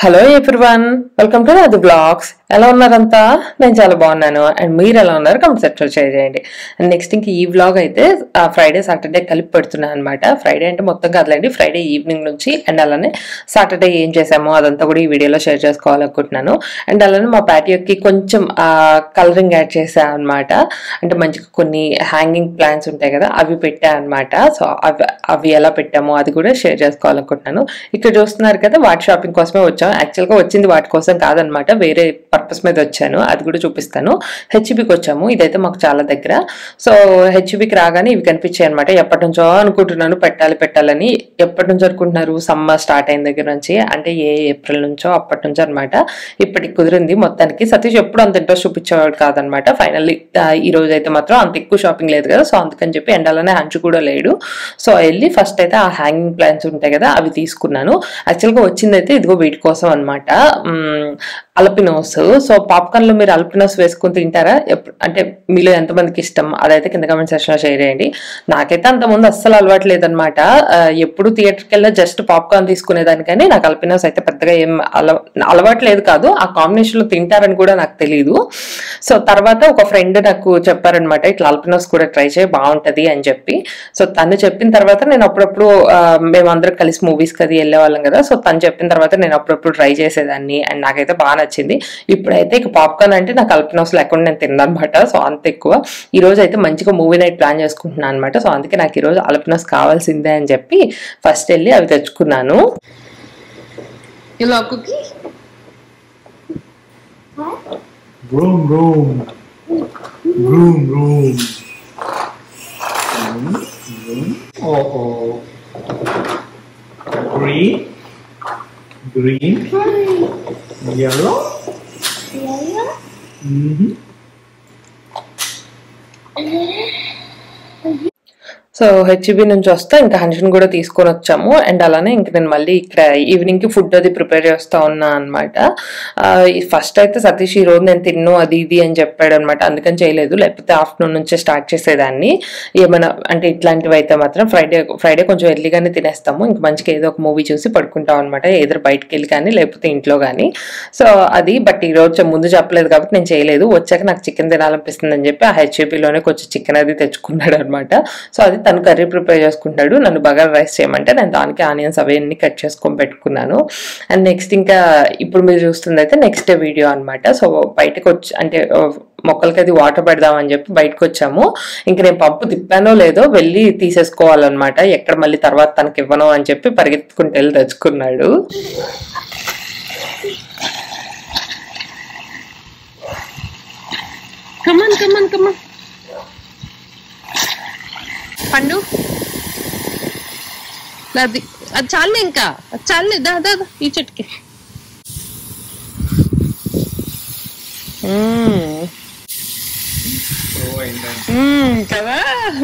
Hello everyone welcome to అది blogs ఎలా ఉన్నారంతా నేను చాలా బాగున్నాను అండ్ మీరు ఎలా ఉన్నారు కమెంట్ సెక్షన్ షేర్ చేయండి అండ్ నెక్స్ట్ ఇంక ఈ వ్లాగ్ అయితే ఫ్రైడే సాటర్డే కలిపి పెడుతున్నాను అనమాట ఫ్రైడే అంటే మొత్తం కాదులేండి ఫ్రైడే ఈవినింగ్ నుంచి అండ్ అలానే సాటర్డే ఏం చేసామో అదంతా కూడా ఈ వీడియోలో షేర్ చేసుకోవాలనుకుంటున్నాను అండ్ అలానే మా ప్యాటియోకి కొంచెం కలరింగ్ యాడ్ చేసా అనమాట అంటే మంచిగా కొన్ని హ్యాంగింగ్ ప్లాన్స్ ఉంటాయి కదా అవి పెట్టా అనమాట సో అవి అవి ఎలా పెట్టామో అది కూడా షేర్ చేసుకోవాలనుకుంటున్నాను ఇక్కడ చూస్తున్నారు కదా వాటి షాపింగ్ కోసమే వచ్చాం యాక్చువల్గా వచ్చింది వాటి కోసం కాదనమాట వేరే పర్పస్ మీద వచ్చాను అది కూడా చూపిస్తాను హెచ్బికి వచ్చాము ఇదైతే మాకు చాలా దగ్గర సో హెచ్బికి రాగానే ఇవి కనిపించాయి అనమాట ఎప్పటి నుంచో అనుకుంటున్నాను పెట్టాలి పెట్టాలని ఎప్పటి నుంచో అనుకుంటున్నారు సమ్మర్ స్టార్ట్ అయిన దగ్గర నుంచి అంటే ఏ ఏప్రిల్ నుంచో అప్పటి నుంచో అనమాట ఇప్పటికి కుదిరింది మొత్తానికి సతీష్ ఎప్పుడు అంత ఇంట్రెస్ట్ చూపించేవాడు కాదనమాట ఫైనల్లీ ఈ రోజు అయితే మాత్రం అంత ఎక్కువ షాపింగ్ లేదు కదా సో అందుకని చెప్పి ఎండాలనే హంచు కూడా లేడు సో వెళ్ళి ఫస్ట్ అయితే ఆ హ్యాంగింగ్ ప్లాన్స్ ఉంటాయి కదా అవి తీసుకున్నాను యాక్చువల్గా వచ్చింది అయితే ఇదిగో వీటి కోసం అనమాట అల్పినోస్ సో పాప్కార్న్ లో మీరు అల్పినోస్ వేసుకుని తింటారా ఎప్పుడు అంటే మీలో ఎంతమందికి ఇష్టం అదైతే కింద కమెంట్ సెక్షన్ లో షేర్ చేయండి నాకైతే అంత ముందు అస్సలు అలవాటు లేదనమాట ఎప్పుడు థియేటర్కి వెళ్ళా జస్ట్ పాప్కార్న్ తీసుకునేదాని కానీ నాకు అల్పినోస్ అయితే పెద్దగా ఏం అలవా అలవాటు లేదు కాదు ఆ కాంబినేషన్ లో తింటారని కూడా నాకు తెలియదు సో తర్వాత ఒక ఫ్రెండ్ నాకు చెప్పారనమాట ఇట్లా అల్పినోస్ కూడా ట్రై చేయి బాగుంటది అని చెప్పి సో తను చెప్పిన తర్వాత నేను అప్పుడప్పుడు ఆ, మేమందరం కలిసి మూవీస్ కది వెళ్ళే వాళ్ళం కదా సో తను చెప్పిన తర్వాత నేను అప్పుడప్పుడు ట్రై చేసేదాన్ని అండ్ నాకైతే బాగా నచ్చింది ఇప్పుడైతే ఇక పాప్కార్న్ అంటే నాకు అల్పినోస్ లేకుండా నేను తిన్నమాట సో అంత ఎక్కువ ఈ రోజు అయితే మంచిగా మూవీ నైట్ ప్లాన్ చేసుకుంటున్నాను అనమాట సో అందుకే నాకు ఈ రోజు అల్పినోస్ కావాల్సిందే అని చెప్పి ఫస్ట్ వెళ్ళి అవి తెచ్చుకున్నాను ఇలా cookie Vroom, vroom. Vroom, vroom. Oh, oh. Green. Green. Yellow. Mm-hmm. So HB నుంచి వస్తే ఇంకా హన్షన్ కూడా తీసుకొని వచ్చాము అండ్ అలానే ఇంక నేను మళ్ళీ ఇక్కడ ఈవినింగ్ కి ఫుడ్ అది ప్రిపేర్ చేస్తా ఉన్నా అనమాట ఫస్ట్ అయితే సతీష్ ఈ రోజు నేను తిన్ను అది ఇది అని చెప్పాడు అనమాట అందుకని చేయలేదు లేకపోతే ఆఫ్టర్నూన్ నుంచే స్టార్ట్ చేసేదాన్ని ఏమైనా అంటే ఇట్లాంటివి అయితే మాత్రం ఫ్రైడే ఫ్రైడే కొంచెం ఎర్లీగానే తినేస్తాము ఇంక మంచిగా ఏదో ఒక మూవీ చూసి పడుకుంటాం అనమాట ఏదో బయటకు వెళ్ళి కానీ లేకపోతే ఇంట్లో కానీ సో అది బట్ ఈ రోజు ముందు చెప్పలేదు కాబట్టి నేను చేయలేదు వచ్చాక నాకు చికెన్ తినాలనిపిస్తుంది అని చెప్పి ఆ హెచ్ఏపీలోనే కొంచెం చికెన్ అది తెచ్చుకున్నాడు అనమాట సో అది తను కర్రీ ప్రిపేర్ చేసుకుంటాడు నన్ను బగారా రైస్ చేయమంటే నేను దానికి ఆనియన్స్ అవన్నీ కట్ చేసుకొని పెట్టుకున్నాను అండ్ నెక్స్ట్ ఇంకా ఇప్పుడు మీరు చూస్తుంది అయితే నెక్స్ట్ వీడియో అనమాట సో బయటకు వచ్చి అంటే ఆ, మొక్కలకి అది వాటర్ పెడదామని చెప్పి బయటకు వచ్చాము ఇంక నేను పంపు తిప్పానో లేదో వెళ్ళి తీసేసుకోవాలన్నమాట ఎక్కడ మళ్ళీ తర్వాత తనకి ఇవ్వను అని చెప్పి పరిగెత్తుకుంటూ వెళ్ళి తెచ్చుకున్నాడు కమన్ కమన్ కమన్ పండు అది అది చాలే ఇంకా అది చాలే దా దా దా, ఈ చెట్టుకి మ్మ్. మ్మ్, కదా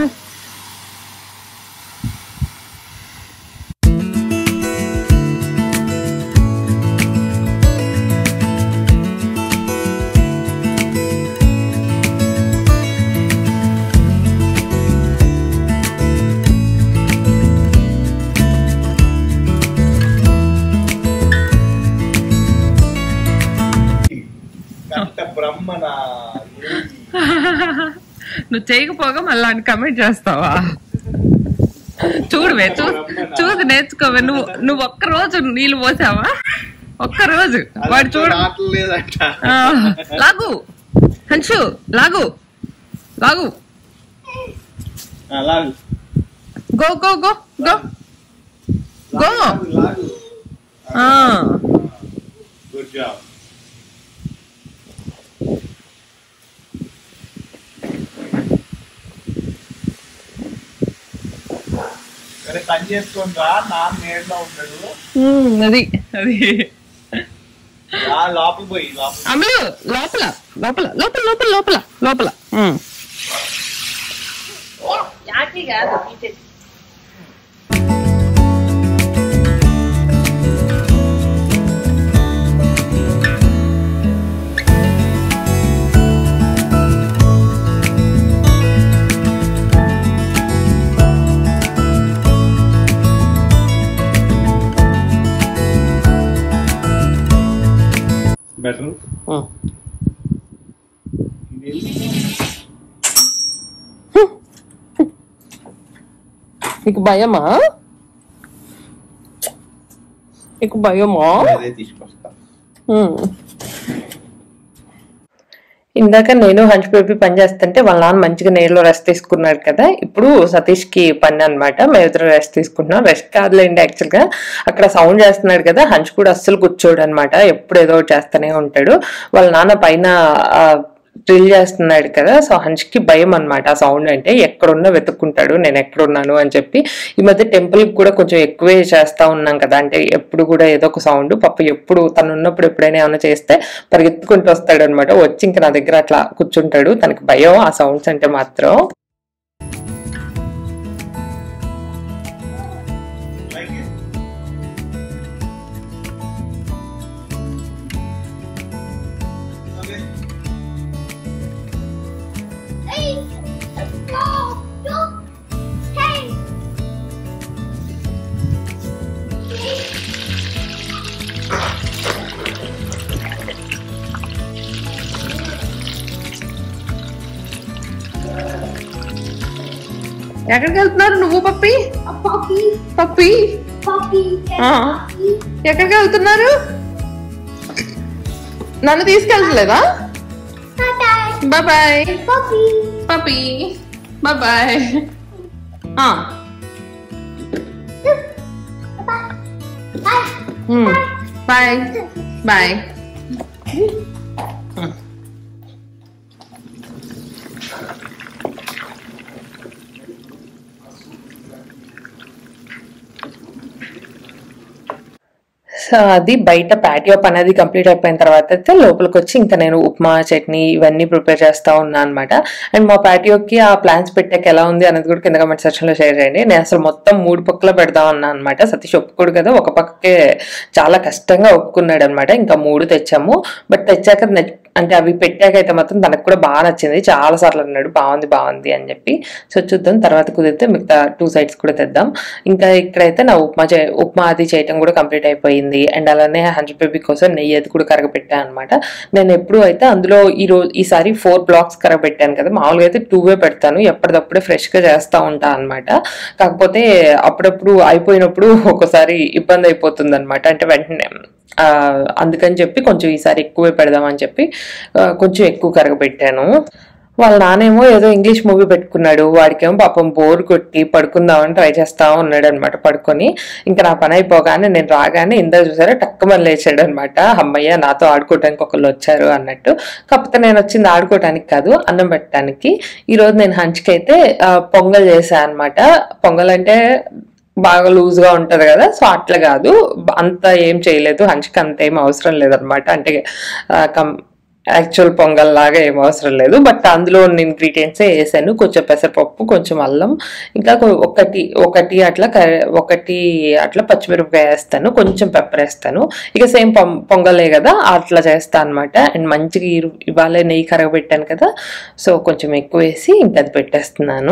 కట్ట బ్రహ్మణ నువ్వు చేయకపోగా మళ్ళీ అని కమెంట్ చేస్తావా చూడవే చూ చూసి నేర్చుకోవే నువ్వు నువ్వు ఒక్క రోజు నీళ్ళు పోసావా ఒక్క రోజు వాడు చూడు లేదంట ఆ, లాగు హన్షు లాగు లాగు అలాగే go go go go go ఆ, గుడ్ జాబ్ సరే పని చేసుకొని రా నాన్న నేడులో ఉంటాడు ఉమ్, అది అది రా లోపల పోయి లోపల అమలు లోపల లోపల లోపల లోపల లోపల లోపల ఉమ్. బెటర్ ఉమ్. నీకు భయమా నీకు భయమా అదే తీసుకొస్తా ఉమ్. ఇందాక నేను హంచ్ బేబీ పని చేస్తుంటే వాళ్ళ నాన్న మంచిగా నీళ్ళు రెస్ట్ తీసుకున్నాడు కదా ఇప్పుడు సతీష్ కి పని అనమాట మేమిద్దరం రెస్ట్ తీసుకుంటున్నాం రెస్ట్ కాదులేండి యాక్చువల్ గా అక్కడ సౌండ్ చేస్తున్నాడు కదా హంచ్ కూడా అస్సలు కూర్చోడు అనమాట ఎప్పుడు ఏదో ఒకటి చేస్తూనే ఉంటాడు వాళ్ళ నాన్న పైన డ్రిల్ చేస్తున్నాడు కదా సో హంచ్కి భయం అనమాట ఆ సౌండ్ అంటే ఎక్కడున్నా వెతుక్కుంటాడు నేను ఎక్కడున్నాను అని చెప్పి ఈ మధ్య టెంపుల్ కూడా కొంచెం ఎక్కువే చేస్తా ఉన్నాం కదా అంటే ఎప్పుడు కూడా ఏదో ఒక సౌండ్ పప్పు ఎప్పుడు తను ఉన్నప్పుడు ఎప్పుడైనా ఏమైనా చేస్తే పరిగెత్తుకుంటూ వస్తాడు అనమాట వచ్చి ఇంకా నా దగ్గర అట్లా కూర్చుంటాడు తనకి భయం ఆ సౌండ్స్ అంటే మాత్రం like it okay Hey! Go! Go! Hey! ఎక్కడికి వెళ్తున్నారు నువ్వు పప్పి A puppy! Puppy Puppy! and Ah. puppy. ఎక్కడికి వెళ్తున్నారు నన్ను తీసుకెళ్తలేదా Bye-bye! Bye bye Puppy! Puppy bye bye Bye! Bye bye so అది బయట ప్యాటియో పని అది కంప్లీట్ అయిపోయిన తర్వాత అయితే లోపలికి వచ్చి ఇంకా నేను ఉప్మా చట్నీ ఇవన్నీ ప్రిపేర్ చేస్తా ఉన్నా అనమాట అండ్ మా ప్యాటియోకి ఆ ప్లాన్స్ పెట్టాక ఎలా ఉంది అనేది కూడా కింద కమెంట్ సెక్షన్ లో షేర్ చేయండి నేను అసలు మొత్తం మూడు పక్కల పెడదాం అన్నా అనమాట సతీష్ ఒప్పుకోడు కదా ఒక పక్కకే చాలా కష్టంగా ఒప్పుకున్నాడు అనమాట ఇంకా మూడు తెచ్చాము బట్ తెచ్చాక నె- అంటే అవి పెట్టాక అయితే మాత్రం తనకు కూడా బాగా నచ్చింది చాలా సార్లు అన్నాడు బాగుంది బాగుంది అని చెప్పి సో చూద్దాం తర్వాత కుదిరితే మిగతా టూ సైడ్స్ కూడా తెద్దాం ఇంకా ఇక్కడైతే నా ఉప్మా చే ఉప్మా అది చేయటం కూడా కంప్లీట్ అయిపోయింది అండ్ అలానే హండ్రెడ్ బేబీ కోసం నెయ్యి అది కూడా కరగబెట్టాను అనమాట నేను ఎప్పుడు అయితే అందులో ఈ రోజు ఈసారి ఫోర్ బ్లాక్స్ కరగబెట్టాను కదా మామూలుగా అయితే టూవే పెడతాను ఎప్పటికప్పుడే ఫ్రెష్గా చేస్తూ ఉంటాను అనమాట కాకపోతే అప్పుడప్పుడు అయిపోయినప్పుడు ఒక్కోసారి ఇబ్బంది అయిపోతుంది అనమాట అంటే వెంటనే ఆ, అందుకని చెప్పి కొంచెం ఈసారి ఎక్కువే పెడదామని చెప్పి ఆ, కొంచెం ఎక్కువ కరగబెట్టాను వాళ్ళ నానేమో ఏదో ఇంగ్లీష్ మూవీ పెట్టుకున్నాడు వాడికేమో పాపం బోర్ కొట్టి పడుకుందామని ట్రై చేస్తా ఉన్నాడు అనమాట పడుకొని ఇంకా నా పని అయిపోగానే నేను రాగానే ఇందా చూసారా టక్కుమని లేచాడు అనమాట అమ్మయ్య నాతో ఆడుకోవడానికి ఒకళ్ళు వచ్చారు అన్నట్టు కాకపోతే నేను వచ్చింది ఆడుకోవడానికి కాదు అన్నం పెట్టడానికి ఈరోజు నేను హంచ్కి అయితే ఆ, పొంగల్ చేశాను అనమాట పొంగల్ అంటే బాగా లూజ్ గా ఉంటది కదా సో అట్లా కాదు అంత ఏం చేయలేదు హంచ్కి అంత ఏం అవసరం లేదనమాట అంటే ఆ, కం యాక్చువల్ పొంగల్ లాగా ఏం అవసరం లేదు బట్ అందులో ఉన్న ఇంగ్రీడియంట్సే వేసాను కొంచెం పెసరపప్పు కొంచెం అల్లం ఇంకా కొ- ఒకటి ఒకటి అట్లా కర్రీ ఒకటి అట్లా పచ్చిమిరపకాయ వేస్తాను కొంచెం పెప్పర్ వేస్తాను ఇక సేమ్ పొంగలే కదా అట్లా చేస్తాను అనమాట అండ్ మంచిగా ఇరు- ఇవాళ నెయ్యి కరగబెట్టాను కదా సో కొంచెం ఎక్కువ వేసి ఇంకా అది పెట్టేస్తున్నాను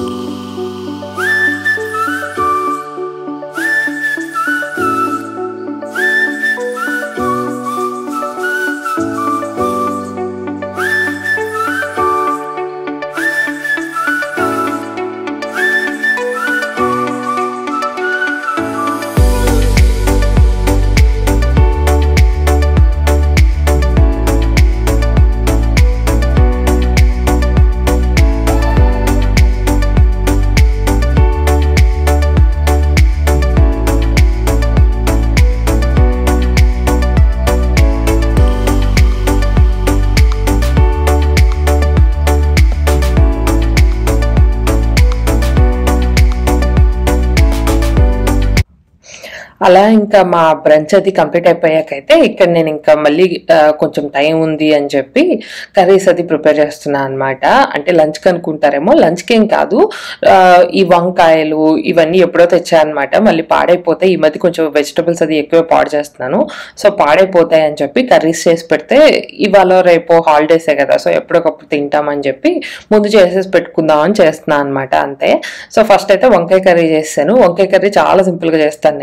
అలా ఇంకా మా బ్రంచ్ అది కంప్లీట్ అయిపోయాకైతే ఇక్కడ నేను ఇంకా మళ్ళీ ఆ, కొంచెం టైం ఉంది అని చెప్పి కర్రీస్ అది ప్రిపేర్ చేస్తున్నా అనమాట అంటే లంచ్ అనుకుంటారేమో లంచ్కి ఏం కాదు ఆ, ఈ వంకాయలు ఇవన్నీ ఎప్పుడో తెచ్చా అనమాట మళ్ళీ పాడైపోతాయి ఈ మధ్య కొంచెం వెజిటబుల్స్ అది ఎక్కువ పాడు చేస్తున్నాను సో పాడైపోతాయి అని చెప్పి కర్రీస్ చేసి పెడితే ఇవాళ రేపు హాలిడేసే కదా సో ఎప్పటికప్పుడు తింటామని చెప్పి ముందు చేసేసి పెట్టుకుందాం అని చేస్తున్నాను అనమాట అంతే సో ఫస్ట్ అయితే వంకాయ కర్రీ చేస్తాను వంకాయ కర్రీ చాలా సింపుల్ గా చేస్తాను నేను కొంచెం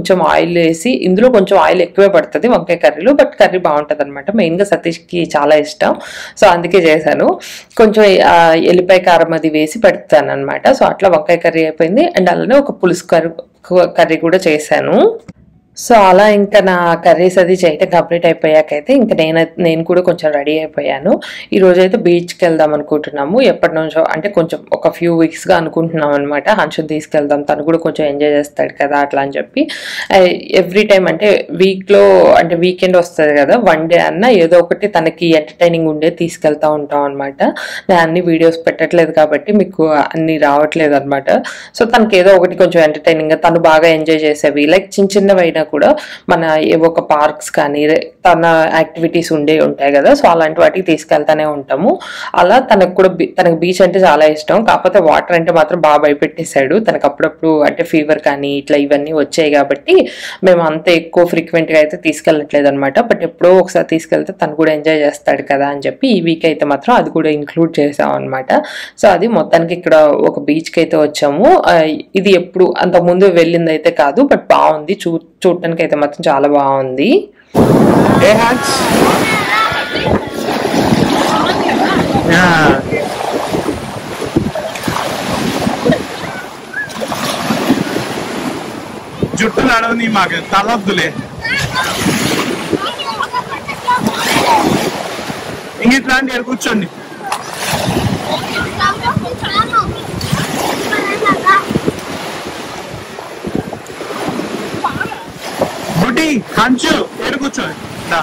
కొంచెం ఆయిల్ వేసి ఇందులో కొంచెం ఆయిల్ ఎక్కువే పడుతుంది వంకాయ కర్రీలో బట్ కర్రీ బాగుంటుంది అనమాట మెయిన్గా సతీష్కి చాలా ఇష్టం సో అందుకే చేశాను కొంచెం ఆ, ఎల్లిపాయ కారం అది వేసి పెడతాను అనమాట సో అట్లా వంకాయ కర్రీ అయిపోయింది అండ్ అలానే ఒక పులుసు కర్రీ కర్రీ కూడా చేశాను సో అలా ఇంకా నా కర్రీస్ అది చేయటం కంప్లీట్ అయిపోయాకైతే ఇంకా నేను నేను కూడా కొంచెం రెడీ అయిపోయాను ఈ రోజు అయితే బీచ్కి వెళ్దాం అనుకుంటున్నాము ఎప్పటి నుంచో అంటే కొంచెం ఒక ఫ్యూ వీక్స్గా అనుకుంటున్నాం అనమాట హన్షన్ తీసుకెళ్దాం తను కూడా కొంచెం ఎంజాయ్ చేస్తాడు కదా అట్లా అని చెప్పి ఎవ్రీ టైం అంటే వీక్లో అంటే వీకెండ్ వస్తుంది కదా వన్ డే అన్న ఏదో ఒకటి తనకి ఎంటర్టైనింగ్ ఉండే తీసుకెళ్తా ఉంటాం అనమాట నేను అన్ని వీడియోస్ పెట్టట్లేదు కాబట్టి మీకు అన్ని రావట్లేదు అనమాట సో తనకి ఏదో ఒకటి కొంచెం ఎంటర్టైనింగ్ గా తను బాగా ఎంజాయ్ చేసేవి లైక్ చిన్న చిన్నవి అయినా కూడా మన ఏవో ఒక పార్క్స్ కానీ తన యాక్టివిటీస్ ఉండే ఉంటాయి కదా సో అలాంటి వాటికి తీసుకెళ్తానే ఉంటాము అలా తనకు కూడా బీ- తనకు బీచ్ అంటే చాలా ఇష్టం కాకపోతే వాటర్ అంటే మాత్రం బాగా భయపెట్టేశాడు తనకు అప్పుడప్పుడు అంటే ఫీవర్ కానీ ఇట్లా ఇవన్నీ వచ్చాయి కాబట్టి మేము అంత ఎక్కువ frequent గా అయితే తీసుకెళ్ళట్లేదు అనమాట బట్ ఎప్పుడో ఒకసారి తీసుకెళ్తే తను కూడా ఎంజాయ్ చేస్తాడు కదా అని చెప్పి ఈ వీక్ అయితే మాత్రం అది కూడా ఇంక్లూడ్ చేసాం అనమాట సో అది మొత్తానికి ఇక్కడ ఒక beach కి అయితే వచ్చాము ఆ, ఇది ఎప్పుడు అంత ముందు వెళ్ళింది అయితే కాదు బట్ బాగుంది చూ చూడటానికి అయితే మాత్రం చాలా బాగుంది ఏ హ్యాండ్స్ జుట్టు నడవని మాకు తలొద్దులే ఇంక ఇట్లా అండి ఇక్కడ కూర్చోండి బుడ్డి కంచు ఏడు కూర్చోండి దా.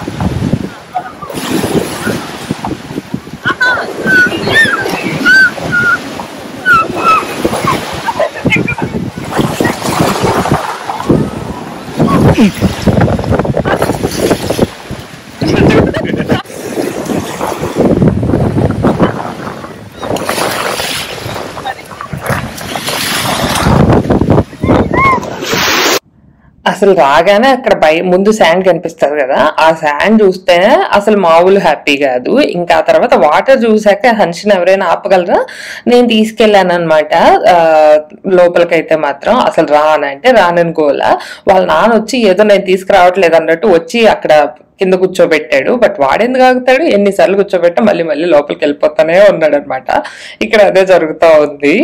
అసలు రాగానే అక్కడ బయ ముందు శాండ్ కనిపిస్తుంది కదా ఆ శాండ్ చూస్తేనే అసలు మామూలు హ్యాపీ కాదు ఇంకా ఆ తర్వాత వాటర్ చూసాక హన్షన్ ఎవరైనా ఆపగలరా నేను తీసుకెళ్ళాను అనమాట లోపలికైతే మాత్రం అసలు రానంటే రానని గోల వాళ్ళ నాన్న వచ్చి ఏదో నేను తీసుకురావట్లేదు అన్నట్టు వచ్చి అక్కడ కింద కూర్చోబెట్టాడు బట్ వాడెందుకు ఆగుతాడు ఎన్నిసార్లు కూర్చోబెట్టా మళ్ళీ మళ్ళీ లోపలికి వెళ్ళిపోతానే ఉన్నాడు అనమాట ఇక్కడ అదే జరుగుతూ ఉంది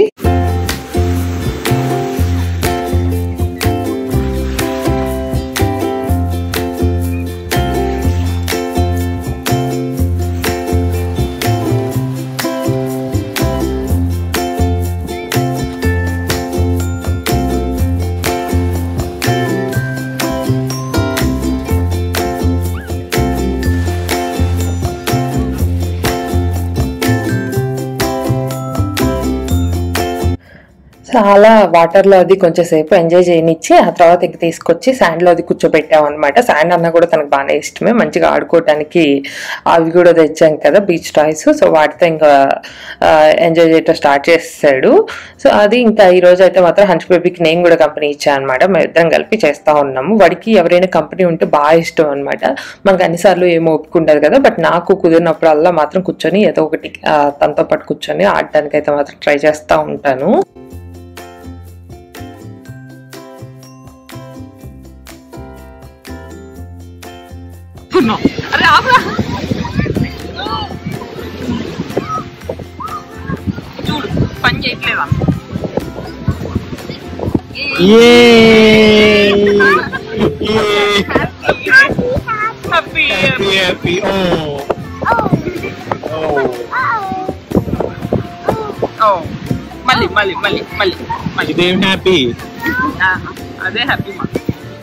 చాలా వాటర్ లో అది కొంచెం సేపు ఎంజాయ్ చేయనిచ్చి ఆ తర్వాత ఇంక తీసుకొచ్చి శాండ్ లో అది కూర్చోబెట్టాం అనమాట శాండ్ అన్న కూడా తనకు బాగానే ఇష్టమే మంచిగా ఆడుకోవటానికి అవి కూడా తెచ్చాం కదా బీచ్ టాయ్స్ సో వాటితో ఇంకా ఎంజాయ్ చేయటం స్టార్ట్ చేస్తాడు సో అది ఇంకా ఈ రోజు అయితే మాత్రం హంచ్ బేబీకి నేను కూడా కంపెనీ ఇచ్చాను అనమాట మేము ఇద్దరం కలిపి చేస్తా ఉన్నాము వాడికి ఎవరైనా కంపెనీ ఉంటే బాగా ఇష్టం అనమాట మనకు అన్నిసార్లు ఏమో ఒప్పుకుంటారు కదా బట్ నాకు కుదిరినప్పుడల్లా మాత్రం కూర్చొని ఏదో ఒకటి ఆ, తనతో పాటు కూర్చొని ఆడడానికి అయితే మాత్రం ట్రై చేస్తూ ఉంటాను చూడు పని చేయట్లేదా Yay! Yay! Happy Happy, happy. Oh. Oh. మళ్ళీ మళ్ళీ మళ్ళీ మళ్ళీ మళ్ళీ ఇదేం హ్యాపీ ఆ, అదే హ్యాపీ మా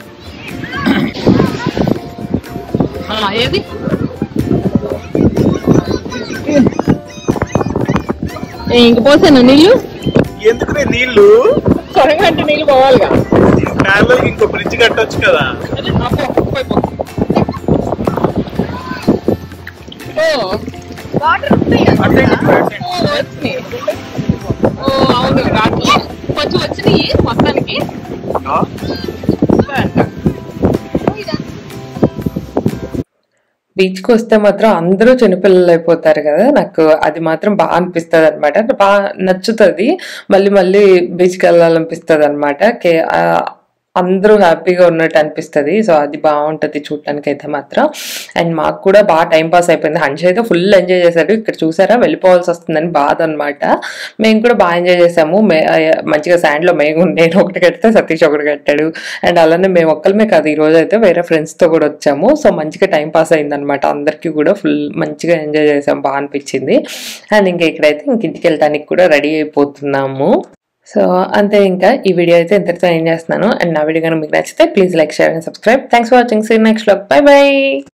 ఏది ఇంక పోసాను నీళ్ళు ఎందుకునే నీళ్లు సొరంగా అంటే నీళ్ళు పోవాలిగా కాలువకి ఇంకో బ్రిడ్జ్ కట్టొచ్చు కదా అదే, ఆ, పో, పోయి పో. ఓ, వాటర్ అటే ఇటు, అటే. ఓ, వచ్చినాయి. ఓ అవును రాత్రి కొంచెం వచ్చినాయి మొత్తానికి ఆ? బీచ్కి వస్తే మాత్రం అందరూ చిన్నపిల్లలు అయిపోతారు కదా నాకు అది మాత్రం బాగా అనిపిస్తుంది అనమాట బాగా నచ్చుతుంది మళ్ళీ మళ్ళీ బీచ్కి వెళ్ళాలనిపిస్తుంది అనమాట కే ఆ- అందరూ హ్యాపీగా ఉన్నట్టు అనిపిస్తుంది సో అది బాగుంటుంది చూడటానికి అయితే మాత్రం అండ్ మాకు కూడా బాగా టైం పాస్ అయిపోయింది హంష అయితే ఫుల్ ఎంజాయ్ చేశాడు ఇక్కడ చూసారా వెళ్ళిపోవాల్సి వస్తుందని బాధ అనమాట మేము కూడా బాగా ఎంజాయ్ చేసాము మే ఆ, మంచిగా శాండ్లో మేము నేను ఒకటి కడితే సతీష్ ఒకటి కట్టాడు అండ్ అలానే మేము ఒక్కలమే కాదు ఈ రోజు అయితే వేరే ఫ్రెండ్స్తో కూడా వచ్చాము సో మంచిగా టైం పాస్ అయిందనమాట అందరికీ కూడా ఫుల్ మంచిగా ఎంజాయ్ చేసాం బాగా అనిపించింది అండ్ ఇంకా ఇక్కడైతే ఇంక ఇంటికి వెళ్ళడానికి కూడా రెడీ అయిపోతున్నాము సో అంతే ఇంకా ఈ వీడియో అయితే ఇంతటితో ఏం చేస్తున్నాను అండ్ నా వీడియో కనుక మీకు నచ్చితే please like share and subscribe thanks for watching see next blog bye by